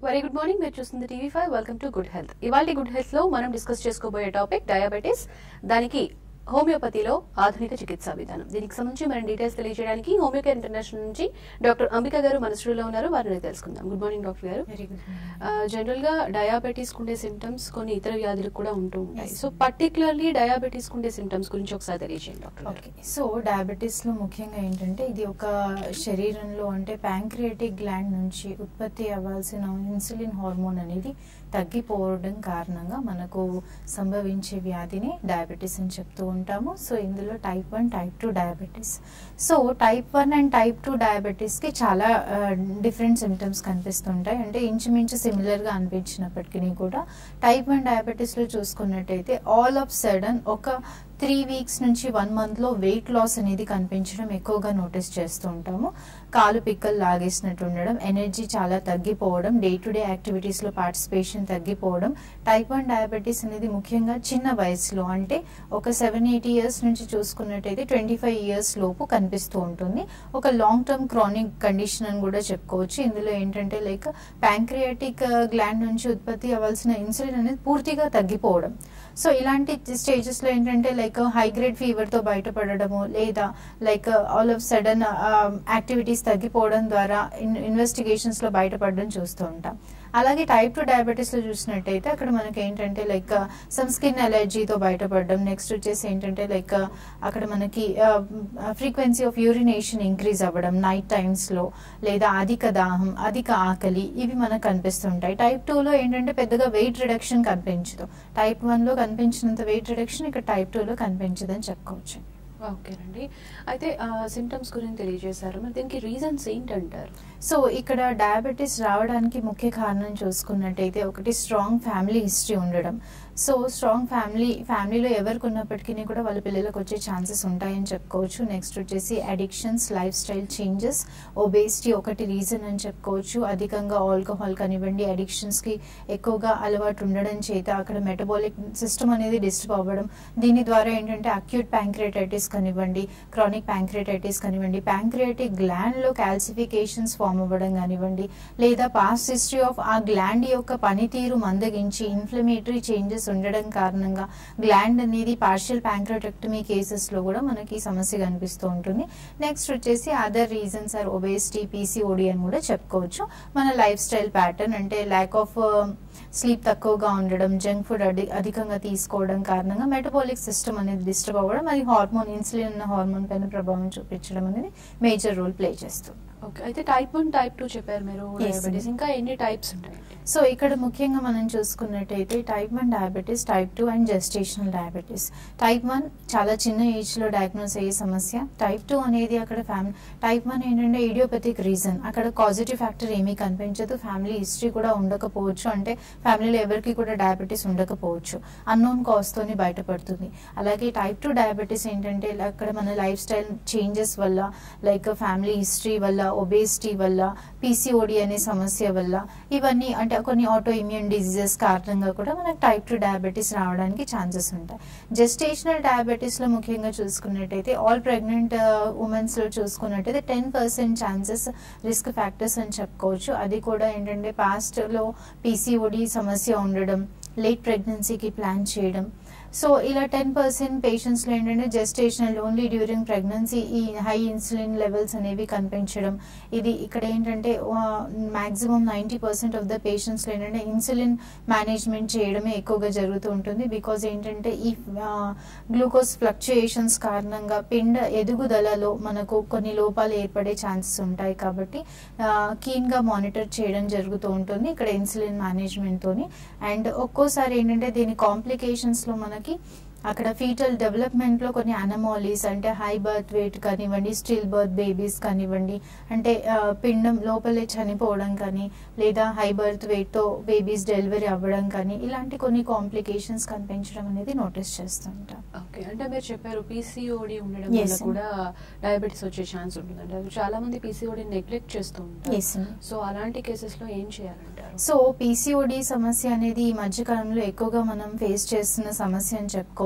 Very good morning మీరు చూస్తుంది TV five welcome to good health ఇవాళ గుడ్ హెల్త్ లో మనం డిస్కస్ చేసుకోబోయే టాపిక్ డయాబెటీస్ దానికి హోమియోపతిలో ఆధునిక చికిత్సా విధానం దీనికి సంబంధించి మనం డీటెయిల్స్ తెలియజేయడానికి హోమియోకేర్ ఇంటర్నేషనల్ నుంచి డాక్టర్ అంబిక గారు మన స్టూడియోలో ఉన్నారు వారిని తెలుసుకుందాం good morning doctor garu very good general గా డయాబెటీస్ ఉండే సిమ్టమ్స్ కొన్ని ఇతర వ్యాధులకు కూడా ఉంటూ ఉంటాయి Yes. సో పర్టికులర్లీ డయాబెటీస్ ఉండే సిమ్టమ్స్ గురించి ఒకసారి తెలియజేయండి డాక్టర్ గారు ఓకే సో డయాబెటీస్ లో ముఖ్యంగా ఏంటంటే ఇది ఒక శరీరంలో అంటే ప్యాంక్రియాటిక్ గ్లాండ్ నుంచి ఉత్పత్తి అవ్వాల్సిన ఇన్సులిన్ హార్మోన్ అనేది తగ్గిపోవడం కారణంగా మనకు సంభవించే వ్యాధిని డయాబెటీస్ అని చెప్తూ ఉంటాము సో ఇందులో type one type two diabetes so type one and type two డయాబెటీస్కి చాలా డిఫరెంట్ సిమ్టమ్స్ కనిపిస్తుంటాయి అంటే ఇంచుమించు సిమిలర్గా అనిపించినప్పటికీ కూడా టైప్ వన్ డయాబెటీస్లో చూసుకున్నట్టయితే ఆల్ ఆఫ్ సడన్ ఒక త్రీ వీక్స్ నుంచి వన్ మంత్లో వెయిట్ లాస్ అనేది కనిపించడం ఎక్కువగా నోటీస్ చేస్తూ ఉంటాము కాలు పిక్కలు లాగేసినట్టు ఉండడం ఎనర్జీ చాలా తగ్గిపోవడం డే టు డే యాక్టివిటీస్లో పార్టిసిపేషన్ తగ్గిపోవడం టైప్ వన్ డయాబెటీస్ అనేది ముఖ్యంగా చిన్న వయసులో అంటే ఒక సెవెన్ ఎయిటీ ఇయర్స్ నుంచి చూసుకున్నట్టయితే ట్వంటీ ఫైవ్ ఇయర్స్ లోపు కనిపిస్తూ ఉంటుంది ఒక లాంగ్ టర్మ్ క్రానిక్ కండిషన్ అని కూడా చెప్పుకోవచ్చు ఇందులో ఏంటంటే లైక్ ప్యాంక్రియాటిక్ గ్లాండ్ నుంచి ఉత్పత్తి అవ్వాల్సిన ఇన్సులిన్ అనేది పూర్తిగా తగ్గిపోవడం సో ఇలాంటి స్టేజెస్ లో ఏంటంటే లైక్ హై గ్రేడ్ ఫీవర్ తో బయటపడడము లేదా like all of sudden activities తగ్గిపోవడం ద్వారా ఇన్వెస్టిగేషన్స్ లో బయటపడడం చూస్తూ ఉంటాం అలాగే టైప్ టూ డయాబెటీస్ లో చూసినట్టయితే అక్కడ మనకి ఏంటంటే లైక్ సమ్ స్కిన్ అలర్జీతో బయటపడడం నెక్స్ట్ వచ్చేసి ఏంటంటే లైక్ అక్కడ మనకి ఫ్రీక్వెన్సీ ఆఫ్ యూరినేషన్ ఇంక్రీజ్ అవ్వడం నైట్ టైమ్స్ లో లేదా అధిక దాహం అధిక ఆకలి ఇవి మనకు కనిపిస్తుంటాయి టైప్ టూ లో ఏంటంటే పెద్దగా వెయిట్ రిడక్షన్ కనిపించదు టైప్ వన్ లో కనిపించినంత వెయిట్ రిడక్షన్ ఇక్కడ టైప్ టూ లో కనిపించదని చెప్పుకోవచ్చు ఓకేనండి అయితే సిమ్టమ్స్ గురించి తెలియజేశారు మరి దీనికి రీజన్స్ ఏంటంటారు సో ఇక్కడ డయాబెటీస్ రావడానికి ముఖ్య కారణం చూసుకున్నట్టయితే ఒకటి స్ట్రాంగ్ ఫ్యామిలీ హిస్టరీ ఉండడం సో స్ట్రాంగ్ ఫ్యామిలీ ఫ్యామిలీలో ఎవరికి ఉన్నప్పటికీ కూడా వాళ్ళ పిల్లలకు వచ్చే ఛాన్సెస్ ఉంటాయని చెప్పుకోవచ్చు నెక్స్ట్ వచ్చేసి addictions life style changes obesity ఒకటి రీజన్ అని చెప్పుకోవచ్చు అధికంగా ఆల్కహాల్ కానివ్వండి అడిక్షన్స్కి ఎక్కువగా అలవాటు ఉండడం చేత అక్కడ మెటబాలిక్ సిస్టమ్ అనేది డిస్టర్బ్ అవ్వడం దీని ద్వారా ఏంటంటే అక్యూట్ ప్యాంక్రియాటైటిస్ కానివ్వండి క్రానిక్ ప్యాంక్రియాటైటిస్ కానివ్వండి ప్యాంక్రియాటిక్ గ్లాండ్లో క్యాల్సిఫికేషన్స్ ఫామ్ అవ్వడం కానివ్వండి లేదా పాస్ట్ హిస్టరీ ఆఫ్ ఆ గ్లాండ్ యొక్క పనితీరు మందగించి ఇన్ఫ్లమేటరీ చేంజెస్ ఉండడం కారణంగా గ్లాండ్ అనేది పార్షియల్ ప్యాంక్రోటెక్టమీ కేసెస్లో కూడా మనకి ఈ సమస్య కనిపిస్తూ ఉంటుంది నెక్స్ట్ వచ్చేసి other reasons are obesity PCOD అని కూడా చెప్పుకోవచ్చు మన లైఫ్ స్టైల్ ప్యాటర్న్ అంటే ల్యాక్ ఆఫ్ స్లీప్ తక్కువగా ఉండడం జంక్ ఫుడ్ అధి అధికంగా తీసుకోవడం కారణంగా మెటబాలిక్ సిస్టమ్ అనేది డిస్టర్బ్ అవ్వడం అది హార్మోన్ ఇన్సులిన్ ఉన్న హార్మోన్ పైన ప్రభావం చూపించడం అనేది మేజర్ రోల్ ప్లే చేస్తుంది ఓకే అయితే టైప్ వన్ టైప్ టూ చెప్పారు మీరు Yes, డయాబెటీస్ ma'am. ఇంకా ఎన్ని టైప్స్ ఉంటాయండి సో ఇక్కడ ముఖ్యంగా మనం చూసుకున్నట్టయితే type one diabetes type two and gestational diabetes type one చాలా చిన్న ఏజ్లో డయాగ్నోస్ అయ్యే సమస్య టైప్ టూ అనేది అక్కడ ఫ్యామిలీ టైప్ వన్ ఏంటంటే ఇడియోపతిక్ రీజన్ అక్కడ పాజిటివ్ ఫ్యాక్టర్ ఏమీ కనిపించదు ఫ్యామిలీ హిస్టరీ కూడా ఉండకపోవచ్చు అంటే ఫ్యామిలీలో ఎవరికి కూడా డయాబెటీస్ ఉండకపోవచ్చు అన్నోన్ కాజ్తోని బయటపడుతుంది అలాగే టైప్ టూ డయాబెటీస్ ఏంటంటే అక్కడ మన లైఫ్ స్టైల్ చేంజెస్ వల్ల లైక్ ఫ్యామిలీ హిస్టరీ వల్ల ఒబేసిటీ వల్ల పీసీఓడి అనే సమస్య వల్ల ఇవన్నీ అంటే కొన్ని ఆటో ఇమ్యూన్ డిజీజెస్ కారణంగా కూడా మనకు టైప్ టూ డయాబెటీస్ రావడానికి ఛాన్సెస్ ఉంటాయి జెస్టేషనల్ డయాబెటీస్ లో ముఖ్యంగా చూసుకున్నట్టయితే ఆల్ ప్రెగ్నెంట్ ఉమెన్స్ లో చూసుకున్నట్టయితే ten percent chances risk factors అని చెప్పుకోవచ్చు అది కూడా ఏంటంటే పాస్ట్ లో పీసీఓడి సమస్య ఉండడం లేట్ ప్రెగ్నెన్సీకి ప్లాన్ చేయడం సో ఇలా టెన్ పర్సెంట్ పేషెంట్స్లో ఏంటంటే జెస్టేషనల్ ఓన్లీ డ్యూరింగ్ ప్రెగ్నెన్సీ ఈ హై ఇన్సులిన్ లెవెల్స్ అనేవి కనిపించడం ఇది ఇక్కడ ఏంటంటే maximum ninety percent of the పేషెంట్స్లో ఏంటంటే ఇన్సులిన్ మేనేజ్మెంట్ చేయడమే ఎక్కువగా జరుగుతూ ఉంటుంది బికాజ్ ఏంటంటే ఈ గ్లూకోజ్ ఫ్లక్చుయేషన్స్ కారణంగా పిండ ఎదుగుదలలో మనకు కొన్ని లోపాలు ఏర్పడే ఛాన్సెస్ ఉంటాయి కాబట్టి కీన్గా మానిటర్ చేయడం జరుగుతూ ఉంటుంది ఇక్కడ ఇన్సులిన్ మేనేజ్మెంట్తోని అండ్ ఒక్కోసారి ఏంటంటే దీని కాంప్లికేషన్స్లో మనకి అక్కడ ఫీటల్ డెవలప్మెంట్లో కొన్ని అనమాలీస్ అంటే హై బర్త్ వెయిట్ కానివ్వండి స్టిల్ బర్త్ బేబీస్ కానివ్వండి అంటే ఆ, పిండం లోపలే చనిపోవడం కానీ లేదా హై బర్త్ వెయిట్తో బేబీస్ డెలివరీ అవ్వడం కానీ ఇలాంటి కొన్ని కాంప్లికేషన్స్ కనిపించడం అనేది నోటీస్ చేస్తుంటాం ఓకే అంటే మీరు చెప్పారు పీసీఓడి ఉండడం Yes, వల్ల ma'am. కూడా డయాబెటీస్ వచ్చే ఛాన్స్ ఉంటుందండి అది చాలా మంది పీసీఓడి నెగ్లెక్ట్ చేస్తూ ఉంటారు Yes, ma'am. సో అలాంటి కేసెస్ లో ఏం చేయాలంటారు సో పీసీఓడి సమస్య అనేది ఈ మధ్య కాలంలో ఎక్కువగా మనం ఫేస్ చేస్తున్న సమస్య అని చెప్పుకోవచ్చు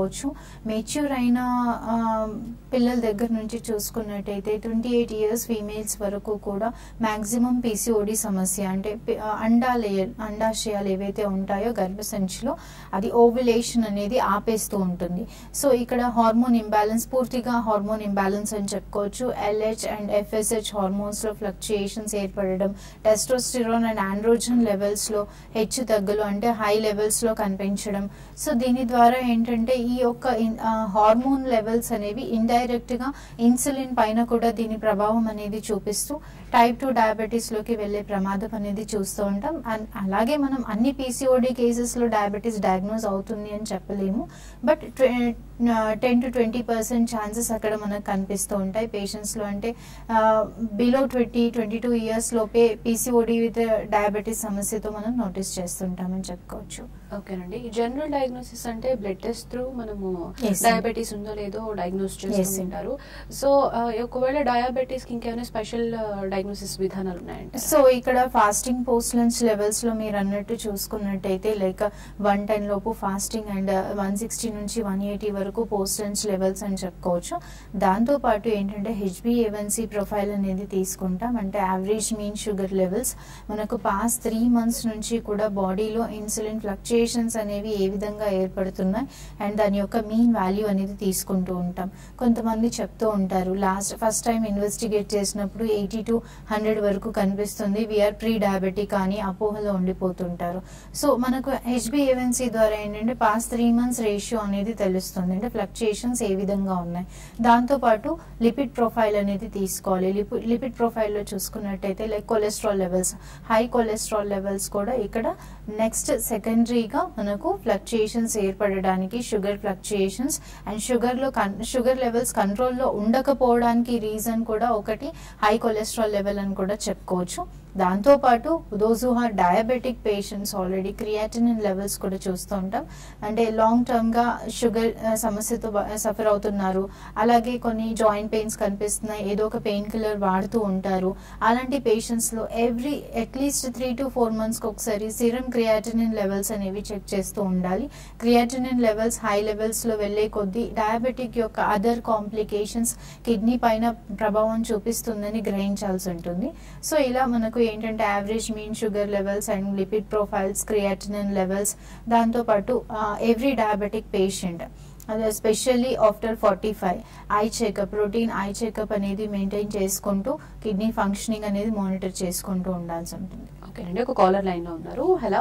చెప్పుకోవచ్చు మెచ్యూర్ అయిన ఆ, పిల్లల దగ్గర నుంచి చూసుకున్నట్టయితే ట్వంటీ ఎయిట్ ఇయర్స్ ఫీమేల్స్ వరకు కూడా మ్యాక్సిమం పీసీఓడి సమస్య అంటే పి- ఆ, అండాలయ అండాశయాలు ఏవైతే ఉంటాయో గర్భసంచిలో అది ఓవులేషన్ అనేది ఆపేస్తూ ఉంటుంది సో ఇక్కడ హార్మోన్ ఇంబ్యాలెన్స్ పూర్తిగా హార్మోన్ ఇంబ్యాలెన్స్ అని చెప్పుకోవచ్చు ఎల్హెచ్ అండ్ ఎఫ్ఎస్హెచ్ హార్మోన్స్ లో ఫ్లక్చుయేషన్స్ ఏర్పడడం టెస్టోస్టిరోన్ అండ్ ఆండ్రోజన్ లెవెల్స్ లో హెచ్చు తగ్గులు అంటే హై లెవెల్స్ లో కనిపించడం సో దీని ద్వారా ఏంటంటే ఈ యొక్క ఇన్- ఆ, హార్మోన్ లెవెల్స్ అనేవి ఇండైరెక్ట్ గా ఇన్సులిన్ పైన కూడా దీని ప్రభావం అనేది చూపిస్తూ టైప్ టూ డయాబెటీస్ లోకి వెళ్లే ప్రమాదం అనేది చూస్తూ ఉంటాం అండ్ అలాగే మనం అన్ని పీసీఓడి కేసెస్ లో డయాబెటీస్ డయాగ్నోస్ అవుతుంది అని చెప్పలేము but ten to twenty percent chances అక్కడ మనకు కనిపిస్తూ ఉంటాయి పేషెంట్స్ లో అంటే below twenty twenty two years లోపే పీసీఓడి విత్ డయాబెటీస్ సమస్యతో మనం నోటీస్ చేస్తుంటామని చెప్పుకోవచ్చు ఓకేనండి జనరల్ డయాగ్నోసిస్ అంటే బ్లడ్ టెస్ట్ త్రూ మనము Yes. డయాబెటీస్ ఉందో లేదో డయాగ్నోస్ Yes. చేస్తుంటారు సో ఒకవేళ డయాబెటీస్ కి ఇంకేమైనా స్పెషల్ డయాగ్నోసిస్ విధానాలు ఉన్నాయంటే సో ఇక్కడ ఫాస్టింగ్ పోస్ట్ లంచ్ లెవెల్స్ లో మీరు అన్నట్టు చూసుకున్నట్టయితే లైక్ వన్ టెన్ లోపు ఫాస్టింగ్ అండ్ వన్ సిక్స్టీ నుంచి వన్ ఎయిటీ వరకు పోస్ట్ లంచ్ లెవెల్స్ అని చెప్పుకోవచ్చు దాంతో పాటు ఏంటంటే హెచ్బిఏవన్సీ ప్రొఫైల్ అనేది తీసుకుంటాం అంటే యావరేజ్ మీన్ షుగర్ లెవెల్స్ మనకు పాస్ట్ త్రీ మంత్స్ నుంచి కూడా బాడీలో ఇన్సులిన్ ఫ్లక్చుయేషన్స్ అనేవి ఏ విధంగా ఏర్పడుతున్నాయి అండ్ దాని యొక్క మీన్ వాల్యూ అనేది తీసుకుంటూ ఉంటాం కొంతమంది చెప్తూ ఉంటారు లాస్ట్ ఫస్ట్ టైం ఇన్వెస్టిగేట్ చేసినప్పుడు ఎయిటీ టు హండ్రెడ్ వరకు కనిపిస్తుంది వీఆర్ ప్రీ డయాబెటిక్ అని అపోహలో ఉండిపోతుంటారు సో మనకు హెచ్బిఏవన్సీ ద్వారా ఏంటంటే పాస్ట్ త్రీ మంత్స్ రేషియో అనేది తెలుస్తుంది అంటే ఫ్లక్చుయేషన్స్ ఏ విధంగా ఉన్నాయి దాంతోపాటు లిపిడ్ ప్రొఫైల్ అనేది తీసుకోవాలి లిపిడ్ లిపిడ్ ప్రొఫైల్లో చూసుకున్నట్టయితే like cholesterol levels high cholesterol levels కూడా ఇక్కడ నెక్స్ట్ సెకండరీగా మనకు ఫ్లక్చుయేషన్స్ ఏర్పడడానికి షుగర్ ఫ్లక్చుయేషన్స్ అండ్ షుగర్లో షుగర్ లెవెల్స్ కంట్రోల్లో ఉండకపోవడానికి రీజన్ కూడా ఒకటి హై కొలెస్ట్రాల్ లెవెల్ అని కూడా చెప్పుకోవచ్చు దాంతోపాటు those who are diabetic patients already creatinine levels కూడా చూస్తూ ఉంటాం అంటే లాంగ్ టర్మ్ గా షుగర్ ఆ, సమస్యతో సఫర్ అవుతున్నారు అలాగే కొన్ని జాయింట్ పెయిన్స్ కనిపిస్తున్నాయి ఏదో ఒక పెయిన్ కిల్లర్ వాడుతూ ఉంటారు అలాంటి పేషెంట్స్ లో every at least three to four months కి ఒకసారి సిరం క్రియాటినిన్ లెవెల్స్ అనేవి చెక్ చేస్తూ ఉండాలి క్రియాటినిన్ లెవెల్స్ హై లెవెల్స్ లో వెళ్లే కొద్దీ డయాబెటిక్ యొక్క అదర్ కాంప్లికేషన్స్ కిడ్నీ పైన ప్రభావం చూపిస్తుందని గ్రహించాల్సి ఉంటుంది సో ఇలా మనకు ఏంటంటే average mean sugar levels and lipid profiles creatinine levels దాంతోపాటు ఎవ్రీ డయాబెటిక్ పేషెంట్ అది especially after forty five eye checkup routine eye checkup అనేది మెయింటైన్ చేసుకుంటూ కిడ్నీ ఫంక్షనింగ్ అనేది మానిటర్ చేసుకుంటూ ఉండాల్సి ఉంటుంది ఓకేనండి ఒక కాలర్ లైన్ లో ఉన్నారు హలో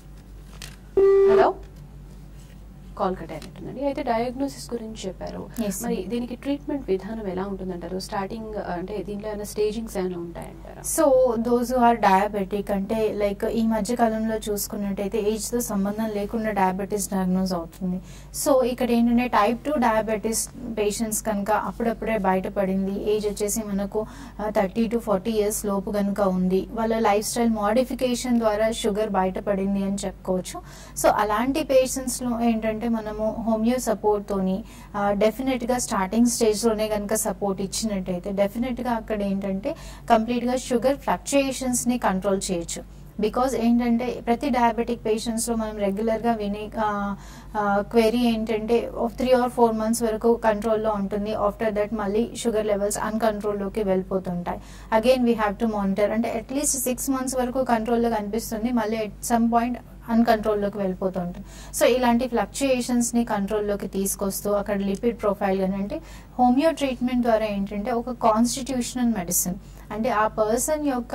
హలో కాల్ కట్ అయినట్టుందండి అయితే డయాగ్నోసిస్ గురించి చెప్పారు Yes, మరి ma'am. దీనికి ట్రీట్మెంట్ విధానం ఎలా ఉంటుందంటారు స్టార్టింగ్ అంటే దీంట్లో ఏమైనా స్టేజింగ్స్ ఏమైనా ఉంటాయంటారా సో దోస్ ఆర్ డయాబెటిక్ అంటే లైక్ ఈ మధ్య కాలంలో చూసుకున్నట్టయితే ఏజ్ తో సంబంధం లేకుండా డయాబెటీస్ డయాగ్నోస్ అవుతుంది సో ఇక్కడ ఏంటంటే టైప్ టూ డయాబెటీస్ పేషెంట్స్ కనుక అప్పుడప్పుడే బయటపడింది ఏజ్ వచ్చేసి మనకు థర్టీ టు ఫార్టీ ఇయర్స్ లోపు కనుక ఉంది వాళ్ళ లైఫ్ స్టైల్ మోడిఫికేషన్ ద్వారా షుగర్ బయటపడింది అని చెప్పుకోవచ్చు సో అలాంటి పేషెంట్స్ లో ఏంటంటే మనము హోమియో సపోర్ట్ తోని డెఫినెట్ గా స్టార్టింగ్ స్టేజ్ లోనే కనుక సపోర్ట్ ఇచ్చినట్టయితే డెఫినెట్ గా అక్కడ ఏంటంటే కంప్లీట్ గా షుగర్ ఫ్లక్చుయేషన్స్ ని కంట్రోల్ చేయొచ్చు బికాజ్ ఏంటంటే ప్రతి డయాబెటిక్ పేషెంట్స్ లో మనం రెగ్యులర్ గా వినే క్వెరీ ఏంటంటే త్రీ ఆర్ ఫోర్ మంత్స్ వరకు కంట్రోల్లో ఉంటుంది ఆఫ్టర్ దట్ మళ్ళీ షుగర్ లెవెల్స్ అన్కంట్రోల్లోకి వెళ్ళిపోతుంటాయి again we have to monitor అంటే అట్లీస్ట్ సిక్స్ మంత్స్ వరకు కంట్రోల్లో కనిపిస్తుంది మళ్ళీ ఎట్ సమ్ పాయింట్ అన్కంట్రోల్లోకి వెళ్ళిపోతుంటుంది సో ఇలాంటి ఫ్లక్చుయేషన్స్ ని కంట్రోల్లోకి తీసుకొస్తూ అక్కడ లిపిడ్ ప్రొఫైల్ అని అంటే హోమియో ట్రీట్మెంట్ ద్వారా ఏంటంటే ఒక కాన్స్టిట్యూషనల్ మెడిసిన్ అంటే ఆ పర్సన్ యొక్క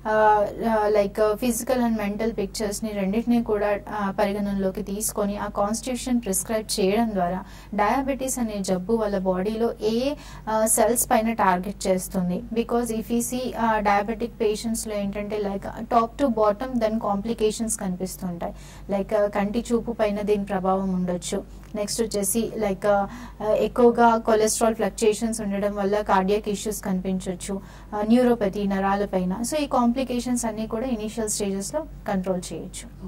like physical and mental pictures ని రెండింటినీ కూడా ఆ, పరిగణనలోకి తీసుకొని ఆ కాన్స్టిట్యూషన్ ప్రిస్క్రైబ్ చేయడం ద్వారా డయాబెటీస్ అనే జబ్బు వాళ్ళ బాడీలో ఏ సెల్స్ పైన టార్గెట్ చేస్తుంది బికాజ్ ఇఫ్ ఈ సీ డయాబెటిక్ పేషెంట్స్ లో ఏంటంటే like top to bottom then complications కనిపిస్తుంటాయి లైక్ కంటి చూపు పైన దీని ప్రభావం ఉండొచ్చు నెక్స్ట్ వచ్చేసి లైక్ ఎక్కువగా కొలెస్ట్రాల్ ఫ్లక్చుయేషన్స్ ఉండడం వల్ల కార్డియాక్ ఇష్యూస్ కనిపించవచ్చు న్యూరోపతి నరాల పైన సో ఈ కాంప్లికేషన్స్ అన్ని కూడా ఇనిషియల్ స్టేజెస్ లో కంట్రోల్ చేయొచ్చు ఓకే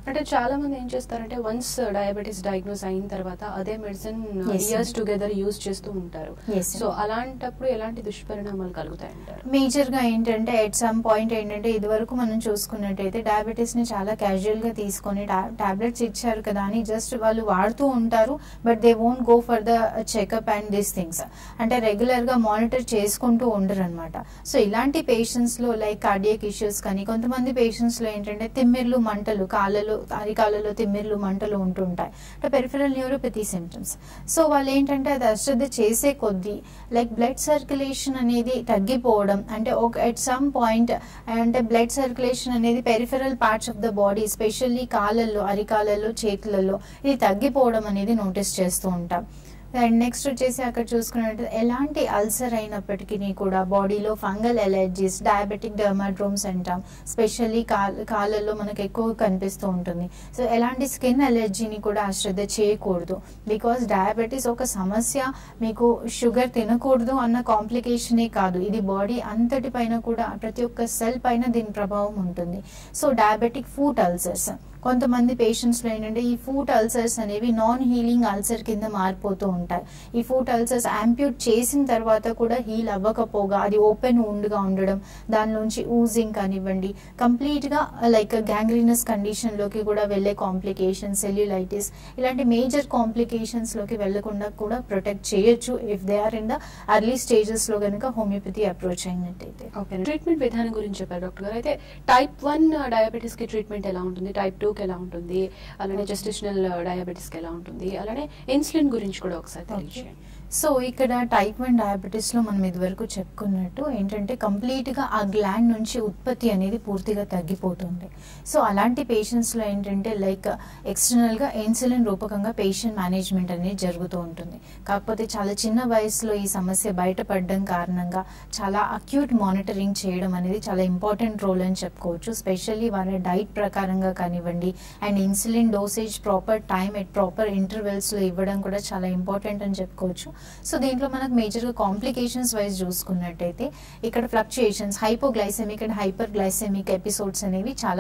అంటే చాలా మంది ఏం చేస్తారంటే వన్స్ డయాబెటీస్ డయాగ్నోస్ అయిన తర్వాత అదే medicine Yes. Years together use చేస్తూ ఉంటారు Yes. సో అలాంటిప్పుడు ఎలాంటి దుష్పరిణామాలు కలుగుతాయి అంటారు మేజర్ గా ఏంటంటే ఎట్ సమ్ పాయింట్ ఏంటంటే ఇదివరకు మనం చూసుకున్నట్టయితే డయాబెటీస్ ని చాలా క్యాజువల్ గా తీసుకొని టాబ్లెట్స్ ఇచ్చారు కదా అని జస్ట్ వాళ్ళు వాడుతూ ఉంటారు but they won't go for the checkup and these things అంటే రెగ్యులర్ గా మానిటర్ చేసుకుంటూ ఉండరు అనమాట సో ఇలాంటి పేషెంట్స్ లో లైక్ కార్డియక్ ఇష్యూస్ కానీ కొంతమంది పేషెంట్స్ లో ఏంటంటే తిమ్మిర్లు మంటలు కాళ్ళలో అరికాళ్ళలో తిమ్మిర్లు మంటలు ఉంటుంటాయి అంటే పెరిఫరల్ న్యూరోపతి సిమ్టమ్స్ సో వాళ్ళు ఏంటంటే అది అశ్రద్ధ చేసే కొద్దీ లైక్ బ్లడ్ సర్క్యులేషన్ అనేది తగ్గిపోవడం అంటే ఒక ఎట్ సమ్ పాయింట్ అంటే బ్లడ్ సర్క్యులేషన్ అనేది peripheral parts of the body especially కాళ్ళల్లో అరికాళ్ళల్లో చేతులలో ఇది తగ్గిపోవడం అనేది నోటీస్ చేస్తూ ఉంటాం అండ్ నెక్స్ట్ వచ్చేసి అక్కడ చూసుకున్నట్టు ఎలాంటి అల్సర్ అయినప్పటికీ కూడా బాడీలో ఫంగల్ ఎలర్జీస్ డయాబెటిక్ డర్మాడ్రోమ్స్ అంటాం స్పెషల్లీ కాల్ కాళ్ళల్లో మనకు ఎక్కువ కనిపిస్తూ ఉంటుంది సో ఎలాంటి స్కిన్ ఎలర్జీని కూడా అశ్రద్ధ చేయకూడదు బికాస్ డయాబెటీస్ ఒక సమస్య మీకు షుగర్ తినకూడదు అన్న కాంప్లికేషనే కాదు ఇది బాడీ అంతటి పైన కూడా ప్రతి ఒక్క సెల్ పైన దీని ప్రభావం ఉంటుంది సో డయాబెటిక్ ఫుడ్ అల్సర్స్ కొంతమంది పేషెంట్స్ లో ఏంటంటే ఈ ఫుడ్ అల్సర్స్ అనేవి నాన్ హీలింగ్ అల్సర్ కింద మారిపోతూ ఉంటాయి ఈ ఫుడ్ అల్సర్స్ యాంప్యూట్ చేసిన తర్వాత కూడా హీల్ అవ్వకపోగా అది ఓపెన్ గా ఉండడం దాని నుంచి ఊజింగ్ కానివ్వండి కంప్లీట్ గా లైక్ గ్యాంగ్రీనస్ కండిషన్ లోకి కూడా వెళ్ళే కాంప్లికేషన్స్ సెల్యులైటిస్ ఇలాంటి మేజర్ కాంప్లికేషన్స్ లోకి వెళ్లకుండా కూడా ప్రొటెక్ట్ చేయొచ్చు if they are in the early stages లో కనుక హోమియోపతి అప్రోచ్ అయినట్టయితే ఓకే ట్రీట్మెంట్ విధానం గురించి చెప్పారు డాక్టర్ గారు అయితే టైప్ వన్ డయాబెటీస్ కి ట్రీట్మెంట్ ఎలా ఉంటుంది టైప్ టూ కి ఎలా ఉంటుంది అలానే జెస్టిషనల్ డయాబెటీస్ కి ఎలా ఉంటుంది అలానే ఇన్సులిన్ గురించి కూడా ఒకసారి తెలియజేయండి సో ఇక్కడ టైప్ వన్ డయాబెటీస్ లో మనం ఇదివరకు చెప్పుకున్నట్టు ఏంటంటే కంప్లీట్ గా ఆ గ్లాండ్ నుంచి ఉత్పత్తి అనేది పూర్తిగా తగ్గిపోతుంది సో అలాంటి పేషెంట్స్ లో ఏంటంటే లైక్ ఎక్స్టర్నల్ గా ఇన్సులిన్ రూపకంగా పేషెంట్ మేనేజ్మెంట్ అనేది జరుగుతూ ఉంటుంది కాకపోతే చాలా చిన్న వయసులో ఈ సమస్య బయటపడడం కారణంగా చాలా అక్యూట్ మానిటరింగ్ చేయడం అనేది చాలా ఇంపార్టెంట్ రోల్ అని చెప్పుకోవచ్చు స్పెషల్లీ వాళ్ళ డైట్ ప్రకారంగా కానివ్వండి and insulin dosage proper time at proper intervals లో ఇవ్వడం కూడా చాలా ఇంపార్టెంట్ అని చెప్పుకోవచ్చు సో దీంట్లో మనకు మేజర్గా కాంప్లికేషన్స్ వైజ్ చూసుకున్నట్టయితే ఇక్కడ fluctuations hypoglycemic and hyperglycemic episodes అనేవి చాలా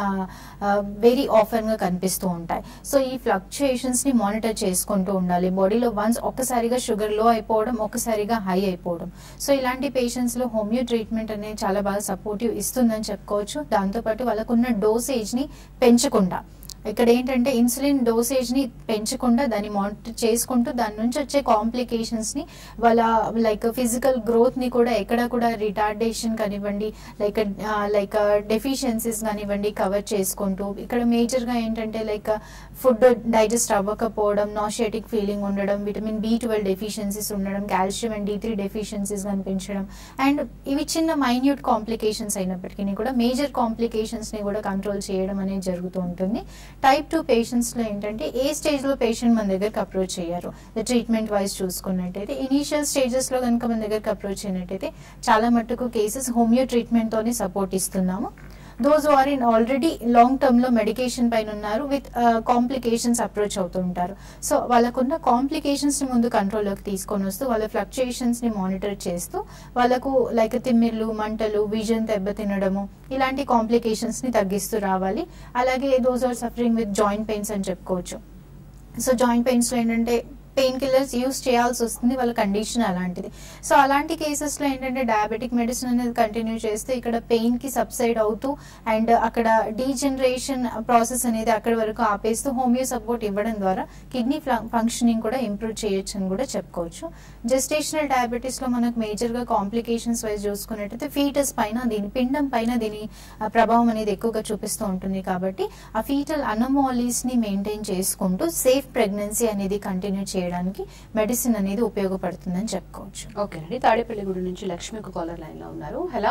వెరీ ఆఫర్గా కనిపిస్తూ ఉంటాయి సో ఈ ఫ్లక్చుయేషన్స్ ని మానిటర్ చేసుకుంటూ ఉండాలి బాడీలో వన్స్ ఒక్కసారిగా షుగర్ లో అయిపోవడం ఒక్కసారిగా హై అయిపోవడం సో ఇలాంటి పేషెంట్స్ లో హోమియో ట్రీట్మెంట్ అనేది చాలా బాగా సపోర్టివ్ ఇస్తుందని చెప్పుకోవచ్చు దాంతోపాటు వాళ్ళకున్న డోసేజ్ ని పెంచకుండా ఇక్కడ ఏంటంటే ఇన్సులిన్ డోసేజ్ ని పెంచకుండా దాన్ని మానిటర్ చేసుకుంటూ దాని నుంచి వచ్చే కాంప్లికేషన్స్ ని వాళ్ళ లైక్ ఫిజికల్ గ్రోత్ ని కూడా ఎక్కడ కూడా రిటార్డేషన్ కానివ్వండి లైక్ లైక్ డెఫిషియన్సీస్ కానివ్వండి కవర్ చేసుకుంటూ ఇక్కడ మేజర్ గా ఏంటంటే లైక్ ఫుడ్ డైజెస్ట్ అవ్వకపోవడం నాషియాటిక్ ఫీలింగ్ ఉండడం విటమిన్ బి ట్వెల్వ్ డెఫిషియన్సీస్ ఉండడం calcium and D three deficiencies కనిపించడం అండ్ ఇవి చిన్న మైన్యూట్ కాంప్లికేషన్స్ అయినప్పటికీ కూడా మేజర్ కాంప్లికేషన్స్ ని కూడా కంట్రోల్ చేయడం అనేది జరుగుతూ ఉంటుంది టైప్ టూ పేషెంట్స్ లో ఏంటంటే ఏ స్టేజ్ లో పేషెంట్ మన దగ్గరకు అప్రోచ్ అయ్యారు ట్రీట్మెంట్ వైజ్ చూసుకున్నట్టయితే ఇనీషియల్ స్టేజెస్ లో కనుక మన దగ్గరకు అప్రోచ్ అయినట్టయితే చాలా మట్టుకు కేసెస్ హోమియో ట్రీట్మెంట్ తోనే సపోర్ట్ ఇస్తున్నాము those are in already long term లో మెడికేషన్ పైన ఉన్నారు విత్ కాంప్లికేషన్స్ అప్రోచ్ అవుతుంటారు సో వాళ్ళకున్న కాంప్లికేషన్స్ ని ముందు కంట్రోల్లోకి తీసుకొని వస్తూ వాళ్ళ ఫ్లక్చుయేషన్స్ ని మానిటర్ చేస్తూ వాళ్ళకు లైక్ తిమ్మిర్లు మంటలు విజన్ దెబ్బతినడము ఇలాంటి కాంప్లికేషన్స్ ని తగ్గిస్తూ రావాలి అలాగే those are suffering with joint pains అని చెప్పుకోవచ్చు సో జాయింట్ పెయిన్స్ లో ఏంటంటే పెయిన్ కిల్లర్స్ యూస్ చేయాల్సి వస్తుంది వాళ్ళ కండిషన్ అలాంటిది సో అలాంటి కేసెస్ లో ఏంటంటే డయాబెటిక్ మెడిసిన్ అనేది కంటిన్యూ చేస్తే ఇక్కడ పెయిన్ కి సబ్సైడ్ అవుతూ అండ్ అక్కడ డీజనరేషన్ ప్రాసెస్ అనేది అక్కడి వరకు ఆపేస్తూ హోమియో సపోర్ట్ ఇవ్వడం ద్వారా కిడ్నీ ఫంక్షనింగ్ కూడా ఇంప్రూవ్ చేయొచ్చు అని కూడా చెప్పుకోవచ్చు జెస్టేషనల్ డయాబెటీస్ లో మనకు మేజర్ గా కాంప్లికేషన్స్ వైజ్ చూసుకున్నట్టయితే ఫీటస్ పైన దీని పిండం పైన దీని ఆ, ప్రభావం అనేది ఎక్కువగా చూపిస్తూ ఉంటుంది కాబట్టి ఆ ఫీటల్ అనమాలీస్ ని మెయింటైన్ చేసుకుంటూ సేఫ్ ప్రెగ్నెన్సీ అనేది కంటిన్యూ చేయడానికి మెడిసిన్ అనేది ఉపయోగపడుతుందని చెప్పుకోవచ్చు ఓకేనండి తాడేపల్లిగూడ నుంచి లక్ష్మి ఒక కాలర్ లైన్ లో ఉన్నారు హలో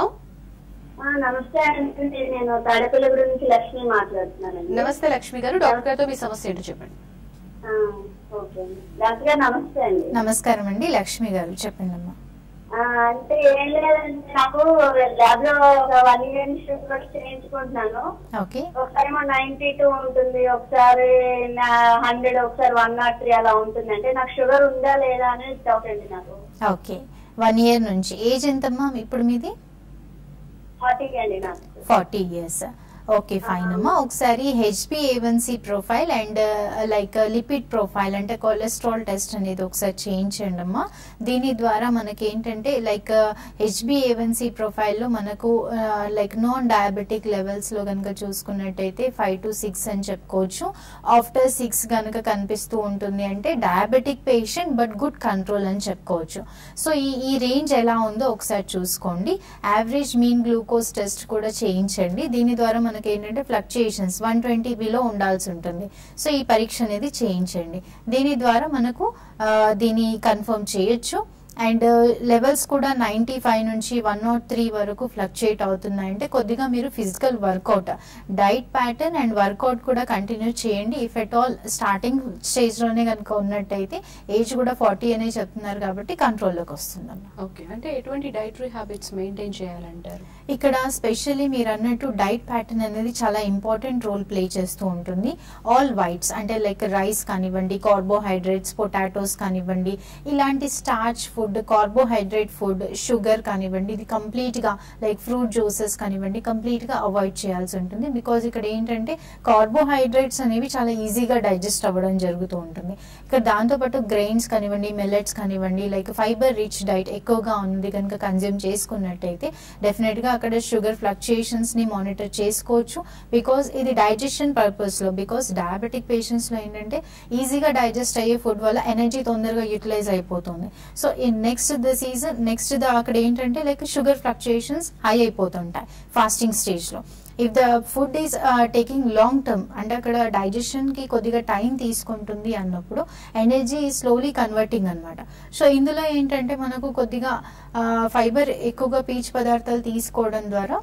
ఆ, నమస్తే అండి నేను తాడేపల్లి నుంచి లక్ష్మి మాట్లాడుతున్నానండి నమస్తే లక్ష్మి గారు డాక్టర్ గారితో మీ సమస్య ఏంటో చెప్పండి ఆ, ఓకే అండి డాక్టర్ గారు నమస్తే అండి నమస్కారం అండి లక్ష్మి గారు చెప్పండి అమ్మా ఆ, అంటే ఏం లేదండి నాకు ల్యాబ్ లో ఒక వన్ ఇయర్ షుగర్ చేయించుకుంటున్నాను ఓకే ఒకసారి ఏమో నైన్టీ టూ ఉంటుంది ఒకసారి హండ్రెడ్ ఒకసారి వన్ నాట్ త్రీ అలా ఉంటుంది అంటే నాకు షుగర్ ఉందా లేదా అనేది డౌట్ అండి నాకు ఓకే వన్ ఇయర్ నుంచి ఏజ్ ఎంతమ్మా ఇప్పుడు మీది ఫార్టీ అండి నాకు ఫార్టీ ఇయర్స్ ఓకే ఫైన్ అమ్మా ఒకసారి హెచ్బిఏవన్సి profile and like lipid profile అంటే కొలెస్ట్రాల్ టెస్ట్ అనేది ఒకసారి చేయించండి అమ్మా దీని ద్వారా మనకి ఏంటంటే లైక్ హెచ్బిఏవన్సి ప్రొఫైల్లో మనకు లైక్ నాన్ డయాబెటిక్ లెవెల్స్ లో కనుక చూసుకున్నట్టయితే ఫైవ్ టు సిక్స్ అని చెప్పుకోవచ్చు ఆఫ్టర్ సిక్స్ కనుక కనిపిస్తూ ఉంటుంది అంటే diabetic patient but good control అని చెప్పుకోవచ్చు సో ఈ ఈ రేంజ్ ఎలా ఉందో ఒకసారి చూసుకోండి యావరేజ్ మీన్ గ్లూకోజ్ టెస్ట్ కూడా చేయించండి దీని ద్వారా మనకి ఏంటంటే ఫ్లక్చుయేషన్స్ వన్ ట్వంటీ బిలో ఉండాల్సి ఉంటుంది సో ఈ పరీక్ష అనేది చేయించండి దీని ద్వారా మనకు ఆ, దీన్ని కన్ఫర్మ్ చేయొచ్చు అండ్ లెవెల్స్ కూడా నైంటీ ఫైవ్ నుంచి వన్ నాట్ త్రీ వరకు ఫ్లక్చుయేట్ అవుతున్నాయంటే కొద్దిగా మీరు physical workout diet pattern and workout కూడా కంటిన్యూ చేయండి ఇఫ్ ఎట్ ఆల్ స్టార్టింగ్ స్టేజ్లోనే కనుక ఉన్నట్టయితే ఏజ్ కూడా ఫార్టీ అనే చెప్తున్నారు కాబట్టి కంట్రోల్లోకి వస్తుందమ్మా ఓకే అంటే ఎటువంటి డైటరీ హ్యాబిట్స్ మెయింటైన్ చేయాలంటారు ఇక్కడ స్పెషల్లీ మీరు అన్నట్టు డైట్ ప్యాటర్న్ అనేది చాలా ఇంపార్టెంట్ రోల్ ప్లే చేస్తూ ఉంటుంది ఆల్ వైట్స్ అంటే లైక్ రైస్ కానివ్వండి కార్బోహైడ్రేట్స్ పొటాటోస్ కానివ్వండి ఇలాంటి starch food carbohydrate food sugar కానివ్వండి ఇది కంప్లీట్ గా లైక్ ఫ్రూట్ జ్యూసెస్ కానివ్వండి కంప్లీట్ గా అవాయిడ్ చేయాల్సి ఉంటుంది బికాజ్ ఇక్కడ ఏంటంటే కార్బోహైడ్రేట్స్ అనేవి చాలా ఈజీగా డైజెస్ట్ అవ్వడం జరుగుతూ ఉంటుంది ఇక్కడ దాంతోపాటు గ్రెయిన్స్ కానివ్వండి మిల్లెట్స్ కానివ్వండి లైక్ ఫైబర్ రిచ్ డైట్ ఎక్కువగా ఉంది కనుక కన్జ్యూమ్ చేసుకున్నట్టయితే డెఫినెట్ గా అక్కడ షుగర్ ఫ్లక్చుయేషన్స్ ని మానిటర్ చేసుకోవచ్చు బికాస్ ఇది డైజెషన్ పర్పస్ లో బికాస్ డయాబెటిక్ పేషెంట్స్ లో ఏంటంటే ఈజీగా డైజెస్ట్ అయ్యే ఫుడ్ వల్ల ఎనర్జీ తొందరగా యూటిలైజ్ అయిపోతుంది so in next the season next the అక్కడ ఏంటంటే లైక్ షుగర్ ఫ్లక్చుయేషన్స్ హై అయిపోతుంటాయి ఫాస్టింగ్ స్టేజ్ లో if the food is taking long term అంటే అక్కడ డైజెషన్ కి కొద్దిగా టైం తీసుకుంటుంది అన్నప్పుడు ఎనర్జీ స్లోలీ కన్వర్టింగ్ అన్నమాట సో ఇందులో ఏంటంటే మనకు కొద్దిగా ఫైబర్ ఎక్కువగా పీచు పదార్థాలు తీసుకోవడం ద్వారా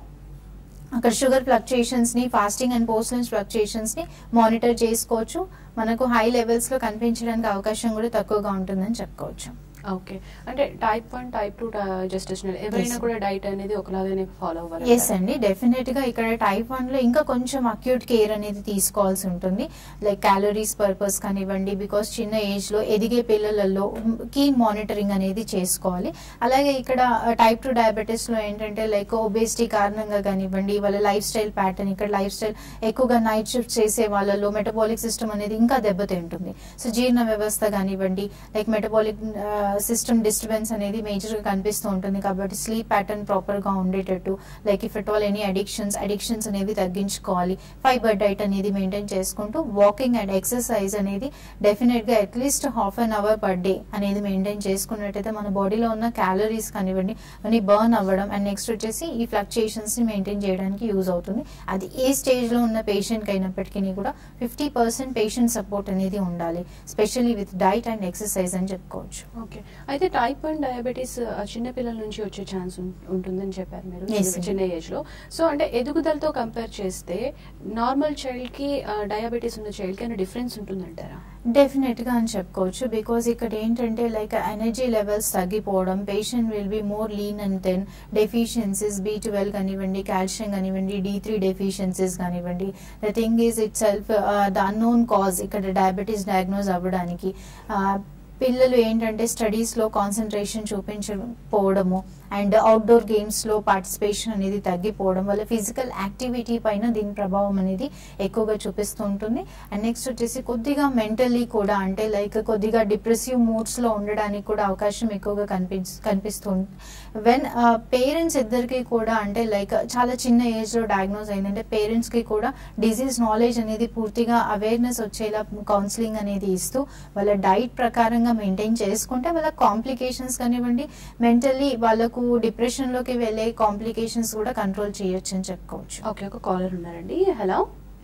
అక్కడ షుగర్ ఫ్లక్చుయేషన్స్ ని fasting and post lunch fluctuations ని మానిటర్ చేసుకోవచ్చు మనకు హై లెవెల్స్ లో కనిపించడానికి అవకాశం కూడా తక్కువగా ఉంటుందని చెప్పుకోవచ్చు ఓకే అంటే type one type two gestational ఎవరైనా Yes. కూడా డైట్ అనేది ఒకలాగానే ఫాలో అవ్వాలి ఎస్ అండి డెఫినెట్ గా ఇక్కడ టైప్ వన్ లో ఇంకా కొంచెం అక్యూట్ కేర్ అనేది తీసుకోవాల్సి ఉంటుంది లైక్ క్యాలరీస్ పర్పస్ కానివ్వండి బికాస్ చిన్న ఏజ్ లో ఎదిగే పిల్లలలో కీన్ మానిటరింగ్ అనేది చేసుకోవాలి అలాగే ఇక్కడ టైప్ టూ డయాబెటీస్ లో ఏంటంటే లైక్ ఒబేసిటీ కారణంగా కానివ్వండి వాళ్ళ లైఫ్ స్టైల్ ప్యాటర్న్ ఇక్కడ లైఫ్ స్టైల్ ఎక్కువగా నైట్ షిఫ్ట్ చేసే వాళ్ళలో మెటబాలిక్ సిస్టమ్ అనేది ఇంకా దెబ్బతింటుంది సో జీర్ణ వ్యవస్థ కానివ్వండి లైక్ మెటబాలిక్ సిస్టమ్ డిస్టర్బెన్స్ అనేది మేజర్ గా కనిపిస్తూ ఉంటుంది కాబట్టి స్లీప్ ప్యాటర్న్ ప్రాపర్ గా ఉండేటట్టు like if at all any addictions addictions అనేవి తగ్గించుకోవాలి ఫైబర్ డైట్ అనేది మెయింటైన్ చేసుకుంటూ వాకింగ్ అండ్ ఎక్సర్సైజ్ అనేది డెఫినెట్ గా at least half an hour per day అనేది మెయింటైన్ చేసుకున్నట్టయితే మన బాడీలో ఉన్న క్యాలరీస్ కానివ్వండి అన్ని బర్న్ అవ్వడం అండ్ నెక్స్ట్ వచ్చేసి ఈ ఫ్లక్చుయేషన్స్ ని మెయింటైన్ చేయడానికి యూజ్ అవుతుంది అది ఏ స్టేజ్ లో ఉన్న పేషెంట్ కి అయినప్పటికీ కూడా ఫిఫ్టీ పర్సెంట్ పేషెంట్ సపోర్ట్ అనేది ఉండాలి specially with diet and exercise అని చెప్పుకోవచ్చు ఓకే అయితే టైప్ వన్ డయాబెటీస్ చిన్న పిల్లల నుంచి వచ్చే ఛాన్స్ ఉంటుందని చెప్పారు మీరు Yes, చిన్న- చిన్న ఏజ్ లో సో అంటే ఎదుగుదలతో కంపేర్ చేస్తే నార్మల్ చైల్డ్ కి డయాబెటీస్ ఉన్న చైల్డ్ కి డిఫరెన్స్ ఉంటుందంటారా డెఫినెట్ గా అని చెప్పుకోవచ్చు బికాస్ ఇక్కడ ఏంటంటే లైక్ ఎనర్జీ లెవెల్స్ తగ్గిపోవడం patient will be more lean and then deficiencies B twelve కానివ్వండి కాల్షియం కానివ్వండి డి త్రీ డెఫిషియన్సీస్ కానివ్వండి the thing is itself the unknown cause ఇక్కడ డయాబెటీస్ డయాగ్నోజ్ అవ్వడానికి uh, పిల్లలు ఏంటంటే స్టడీస్ లో కాన్సన్ట్రేషన్ చూపించకపోవడము అండ్ అవుట్డోర్ గేమ్స్ లో పార్టిసిపేషన్ అనేది తగ్గిపోవడం వల్ల ఫిజికల్ యాక్టివిటీ పైన దీని ప్రభావం అనేది ఎక్కువగా చూపిస్తూ ఉంటుంది అండ్ నెక్స్ట్ వచ్చేసి కొద్దిగా మెంటల్లీ కూడా అంటే లైక్ కొద్దిగా డిప్రెసివ్ మూడ్స్ లో ఉండడానికి కూడా అవకాశం ఎక్కువగా కనిపి కనిపిస్తుంది వెన్ పేరెంట్స్ ఇద్దరికి కూడా అంటే లైక్ చాలా చిన్న ఏజ్ లో డయాగ్నోజ్ అయిందంటే పేరెంట్స్ కి కూడా డిజీజ్ నాలెడ్జ్ అనేది పూర్తిగా అవేర్నెస్ వచ్చేలా కౌన్సిలింగ్ అనేది ఇస్తూ వాళ్ళ డైట్ ప్రకారంగా మెయింటైన్ చేసుకుంటే వాళ్ళ కాంప్లికేషన్స్ కానివ్వండి మెంటల్లీ వాళ్ళకు డిప్రెషన్ లోకి వెళ్ళే కాంప్లికేషన్స్ కూడా కంట్రోల్ చేయొచ్చు అని చెప్పుకోవచ్చు ఓకే ఒక కాలర్ ఉన్నారండి హలో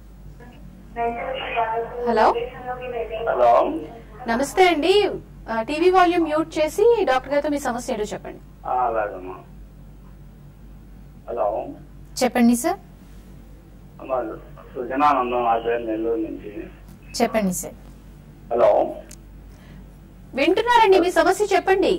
హలో హలో నమస్తే అండి టీవీ వాల్యూమ్ మ్యూట్ చేసి డాక్టర్ గారితో మీ సమస్య ఏంటో చెప్పండి ఆ, అలాగమ్మా హలో చెప్పండి సార్ అమ్మా సుజనానందం నా పేరు నెల్లూరు నుంచి చెప్పండి సార్ హలో వింటున్నారండి మీ సమస్య చెప్పండి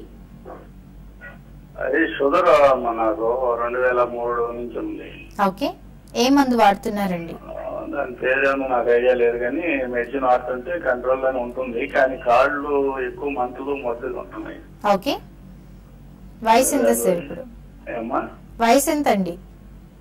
అది షుగర్ మనకు రెండు వేల మూడు నుంచి ఉంది ఓకే ఏ మందు వాడుతున్నారండి ఆ, దాని పేరేమో నాకు ఐడియా లేదు కానీ మెడిసిన్ వాడుతుంటే కంట్రోల్ లోనే ఉంటుంది కానీ కాళ్ళు ఎక్కువ మంతులు మొద్దులు ఉంటున్నాయి ఓకే వయసు ఎంత సార్ ఇప్పుడు ఏమ్మా వయసు ఎంత అండి ఓ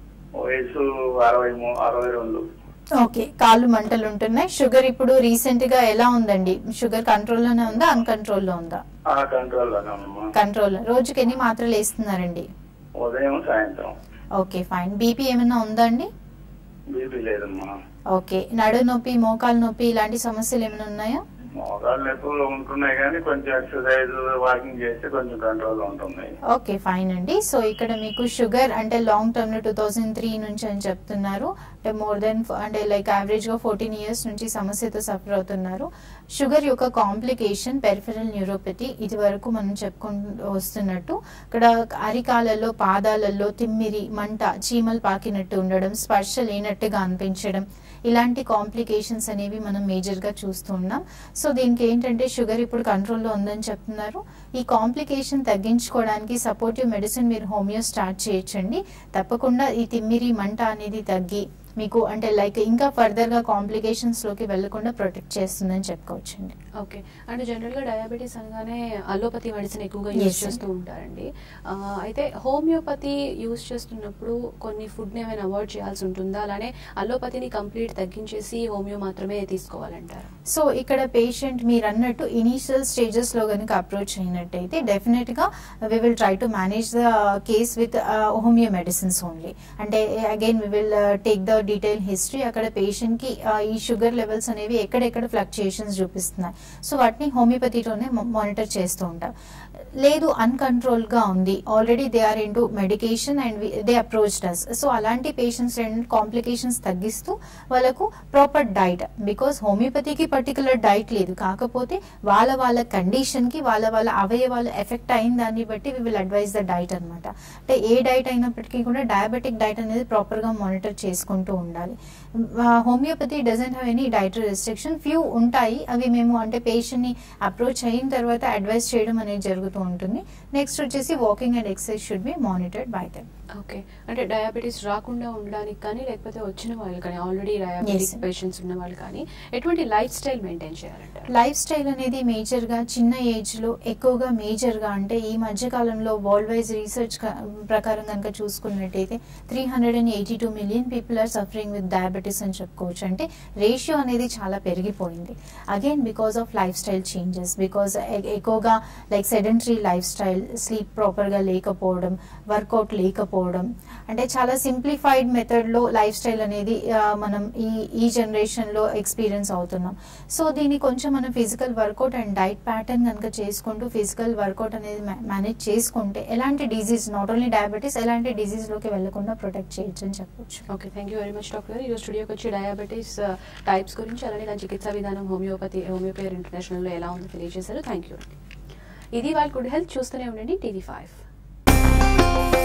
వయసు అరవై మూ- అరవై రెండు ఓకే కాళ్ళు మంటలు ఉంటున్నాయి షుగర్ ఇప్పుడు రీసెంట్ గా ఎలా ఉందండి షుగర్ కంట్రోల్ లోనే ఉందా అన్కంట్రోల్ లో ఉందా ఆ కంట్రోల్ లోనే ఉన్నామా కంట్రోల్ రోజుకి ఎన్ని మాత్రలు వేస్తున్నారండి ఉదయం సాయంత్రం ఓకే ఫైన్ బీపీ ఏమైనా ఉందా అండి బీపీ లేదమ్మా ఓకే నడు నొప్పి మోకాలు నొప్పి ఇలాంటి సమస్యలు ఏమైనా ఉన్నాయా మోకాళ్ళు నొప్పులు ఉంటున్నాయి కానీ కొంచెం ఎక్సర్సైజ్ వాకింగ్ చేస్తే కొంచెం కంట్రోల్ ఉంటుంది ఓకే ఫైన్ అండి సో ఇక్కడ మీకు షుగర్ అంటే లాంగ్ టర్మ్ లో టూ థౌజండ్ త్రీ నుంచి అని చెప్తున్నారు అంటే మోర్ దెన్ అంటే లైక్ యావరేజ్ గా ఫోర్టీన్ ఇయర్స్ నుంచి సమస్యతో సఫర్ అవుతున్నారు షుగర్ యొక్క కాంప్లికేషన్ పెరిఫెరల్ న్యూరోపతి ఇది వరకు మనం చెప్పుకుంటూ వస్తున్నట్టు ఇక్కడ అరికాలలో పాదాలలో తిమ్మిరి మంట చీమలు పాకినట్టు ఉండడం స్పర్శ లేనట్టుగా అనిపించడం ఇలాంటి కాంప్లికేషన్స్ అనేవి మనం మేజర్ గా చూస్తూ ఉన్నాం సో దీనికి ఏంటంటే షుగర్ ఇప్పుడు కంట్రోల్లో ఉందని చెప్తున్నారు ఈ కాంప్లికేషన్ తగ్గించుకోవడానికి సపోర్టివ్ మెడిసిన్ మీరు హోమియో స్టార్ట్ చేయొచ్చండి తప్పకుండా ఈ తిమ్మిరి మంట అనేది తగ్గి మీకు అంటే లైక్ ఇంకా ఫర్దర్ గా కాంప్లికేషన్స్ లోకి వెళ్లకుండా ప్రొటెక్ట్ చేస్తుందని చెప్పుకోవచ్చండి ఓకే అంటే జనరల్ గా డయాబెటీస్ అనగానే అలోపతి మెడిసిన్ ఎక్కువగా Yes, యూజ్ sir. చేస్తూ ఉంటారండి ఆ, అయితే హోమియోపతి యూజ్ చేస్తున్నప్పుడు కొన్ని ఫుడ్ ని ఏమైనా అవాయిడ్ చేయాల్సి ఉంటుందా అలానే అలోపతిని కంప్లీట్ తగ్గించేసి హోమియో మాత్రమే తీసుకోవాలంటారు సో ఇక్కడ పేషెంట్ మీరు అన్నట్టు ఇనీషియల్ స్టేజెస్ లో కనుక అప్రోచ్ అయినట్టయితే డెఫినెట్ గా we will try to manage the case with homeo medicines only అంటే again we will take the detail history అక్కడ పేషెంట్ కి uh, ఈ షుగర్ లెవెల్స్ అనేవి ఎక్కడెక్కడ ఫ్లక్చుయేషన్స్ చూపిస్తున్నాయి సో వాటిని హోమియోపతిలోనే మానిటర్ చేస్తూ ఉంటాం లేదు అన్కంట్రోల్ గా ఉంది already they are into medication and they approach does so అలాంటి పేషెంట్స్ కాంప్లికేషన్స్ తగ్గిస్తూ వాళ్ళకు ప్రాపర్ డైట్ బికాస్ హోమియోపతికి పర్టికులర్ డైట్ లేదు కాకపోతే వాళ్ళ వాళ్ళ కండిషన్ కి వాళ్ళ వాళ్ళ అవయవాలు ఎఫెక్ట్ అయిన దాన్ని బట్టి we will advise the diet అనమాట అంటే ఏ డైట్ అయినప్పటికీ కూడా డయాబెటిక్ డైట్ అనేది ప్రాపర్ గా మానిటర్ చేసుకుంటూ ఉండాలి homeopathy doesn't have any dietary restriction few ఉంటాయి అవి మేము అంటే పేషెంట్ ని అప్రోచ్ అయిన తర్వాత అడ్వైస్ చేయడం అనేది జరుగుతూ ఉంటుంది నెక్స్ట్ వచ్చేసి walking and exercise should be monitored by them okay అంటే డయాబెటీస్ రాకుండా ఉండడానికి కానీ లేకపోతే వచ్చిన వాళ్ళు కానీ ఆల్రెడీ డయాబెటిక్ sir. పేషెంట్స్ ఉన్న వాళ్ళు కానీ ఎటువంటి లైఫ్ స్టైల్ మెయింటైన్ చేయాలంటారు లైఫ్ స్టైల్ అనేది మేజర్ గా చిన్న ఏజ్ లో ఎక్కువగా మేజర్ గా అంటే ఈ మధ్య కాలంలో వరల్డ్ వైజ్ రీసెర్చ్ ప్రకారం కనుక చూసుకున్నట్టయితే three hundred and eighty two million people are suffering with diabetes అని చెప్పుకోవచ్చు అంటే రేషియో అనేది చాలా పెరిగిపోయింది again because of life style changes because ఎక్కువగా like sedentary lifestyle sleep proper గా లేకపోవడం వర్కౌట్ లేకపోవడం అంటే చాలా సింప్లిఫైడ్ మెథడ్ లో లైఫ్ స్టైల్ అనేది ఆ, మనం ఈ ఈ జనరేషన్ లో ఎక్స్పీరియన్స్ అవుతున్నాం సో దీన్ని కొంచెం మనం physical workout and diet pattern కనుక చేసుకుంటూ ఫిజికల్ వర్కౌట్ అనేది మేనేజ్ చేసుకుంటే ఎలాంటి డిజీజ్ నాట్ ఓన్లీ డయాబెటీస్ ఎలాంటి డిజీజ్ లోకి వెళ్లకుండా ప్రొటెక్ట్ చేయొచ్చు అని చెప్పొచ్చు okay thank you very much doctor గారు ఈరోజు స్టూడియోకి వచ్చి డయాబెటీస్ టైప్స్ గురించి అలానే దాని చికిత్సా విధానం హోమియోపతి హోమియోపేర్ ఇంటర్నేషనల్లో ఎలా ఉందో తెలియజేశారు థ్యాంక్ యూ అండి ఇది వాళ్ళ గుడ్ హెల్త్ చూస్తూనే ఉండండి టీవీ ఫైవ్